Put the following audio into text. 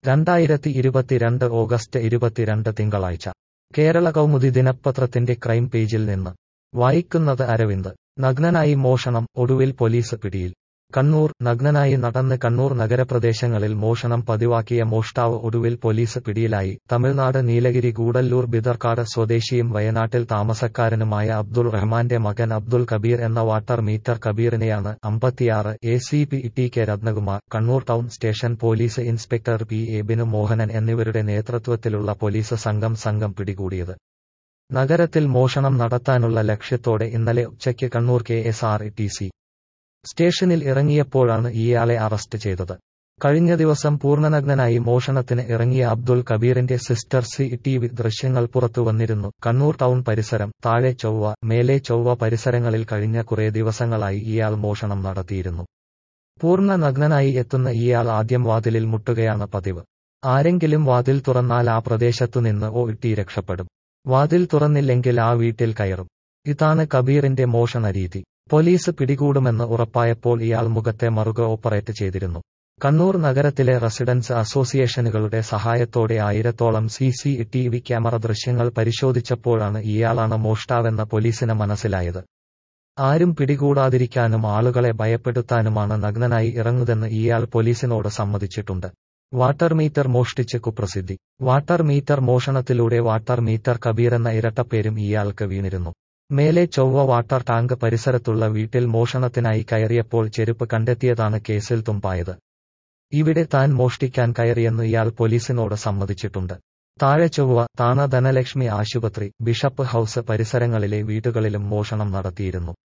രണ്ടായിരത്തി ഇരുപത്തിരണ്ട് ഓഗസ്റ്റ് ഇരുപത്തിരണ്ട് തിങ്കളാഴ്ച കേരള കൗമുദി ദിനപത്രത്തിന്റെ ക്രൈം പേജിൽ നിന്ന് വായിക്കുന്നത് അരവിന്ദ് നഗ്നനായി മോഷണം ഒടുവിൽ പോലീസ് പിടിയിൽ കണ്ണൂർ നഗ്നനായി നടന്ന് കണ്ണൂർ നഗരപ്രദേശങ്ങളിൽ മോഷണം പതിവാക്കിയ മോഷ്ടാവ് ഒടുവിൽ പോലീസ് പിടിയിലായി തമിഴ്നാട് നീലഗിരി ഗൂഡല്ലൂർ ബിദർക്കാട് സ്വദേശിയും വയനാട്ടിൽ താമസക്കാരനുമായ അബ്ദുൾ റഹ്മാന്റെ മകൻ അബ്ദുൾ കബീർ എന്ന വാട്ടർ മീറ്റർ കബീറിനെയാണ് അമ്പത്തിയാറ് A C P T K Ratnakumar Kannur town station police inspector P A Binu Mohanan എന്നിവരുടെ നേതൃത്വത്തിലുള്ള പോലീസ് സംഘം സംഘം പിടികൂടിയത് നഗരത്തിൽ മോഷണം നടത്താനുള്ള ലക്ഷ്യത്തോടെ ഇന്നലെ ഉച്ചയ്ക്ക് Kannur K S R T C സ്റ്റേഷനിൽ ഇറങ്ങിയപ്പോഴാണ് ഇയാളെ അറസ്റ്റ് ചെയ്തത് കഴിഞ്ഞ ദിവസം പൂർണ്ണനഗ്നനായി മോഷണത്തിന് ഇറങ്ങിയ അബ്ദുൾ കബീറിന്റെ സിസ്റ്റർ സി ടി വി ദൃശ്യങ്ങൾ പുറത്തുവന്നിരുന്നു കണ്ണൂർ ടൗൺ പരിസരം താഴെ ചൊവ്വ മേലെ ചൊവ്വ പരിസരങ്ങളിൽ കഴിഞ്ഞ കുറേ ദിവസങ്ങളായി ഇയാൾ മോഷണം നടത്തിയിരുന്നു പൂർണ്ണ നഗ്നനായി എത്തുന്ന ഇയാൾ ആദ്യം വാതിലിൽ മുട്ടുകയാണ് പതിവ് ആരെങ്കിലും വാതിൽ തുറന്നാൽ ആ പ്രദേശത്തുനിന്ന് ഓ ഇട്ടി രക്ഷപ്പെടും വാതിൽ തുറന്നില്ലെങ്കിൽ ആ വീട്ടിൽ കയറും ഇതാണ് കബീറിന്റെ മോഷണ രീതി പോലീസ് പിടികൂടുമെന്ന് ഉറപ്പായപ്പോൾ ഇയാൾ മുഖത്തെ മറുക ഓപ്പറേറ്റ് ചെയ്തിരുന്നു കണ്ണൂർ നഗരത്തിലെ റെസിഡൻസ് അസോസിയേഷനുകളുടെ സഹായത്തോടെ ആയിരത്തോളം C C T V camera ദൃശ്യങ്ങൾ പരിശോധിച്ചപ്പോഴാണ് ഇയാളാണ് മോഷ്ടാവെന്ന പോലീസിന് മനസ്സിലായത് ആരും പിടികൂടാതിരിക്കാനും ആളുകളെ ഭയപ്പെടുത്താനുമാണ് നഗ്നനായി ഇറങ്ങുതെന്ന് ഇയാൾ പോലീസിനോട് സമ്മതിച്ചിട്ടുണ്ട് വാട്ടർ മീറ്റർ മോഷ്ടിച്ച് കുപ്രസിദ്ധി വാട്ടർ മീറ്റർ മോഷണത്തിലൂടെ വാട്ടർ മീറ്റർ കബീർ എന്ന ഇരട്ടപ്പേരും ഇയാൾക്ക് വീണിരുന്നു മേലെ ചൊവ്വ വാട്ടർ ടാങ്ക് പരിസരത്തുള്ള വീട്ടിൽ മോഷണത്തിനായി കയറിയപ്പോൾ ചെരുപ്പ് കണ്ടെത്തിയതാണ് കേസിൽ തുമ്പായത് ഇവിടെ താൻ മോഷ്ടിക്കാൻ കയറിയെന്ന് ഇയാൾ പോലീസിനോട് സമ്മതിച്ചിട്ടുണ്ട് താഴെ ചൊവ്വ താണ ധനലക്ഷ്മി ആശുപത്രി ബിഷപ്പ് ഹൌസ് പരിസരങ്ങളിലെ വീടുകളിലും മോഷണം നടത്തിയിരുന്നു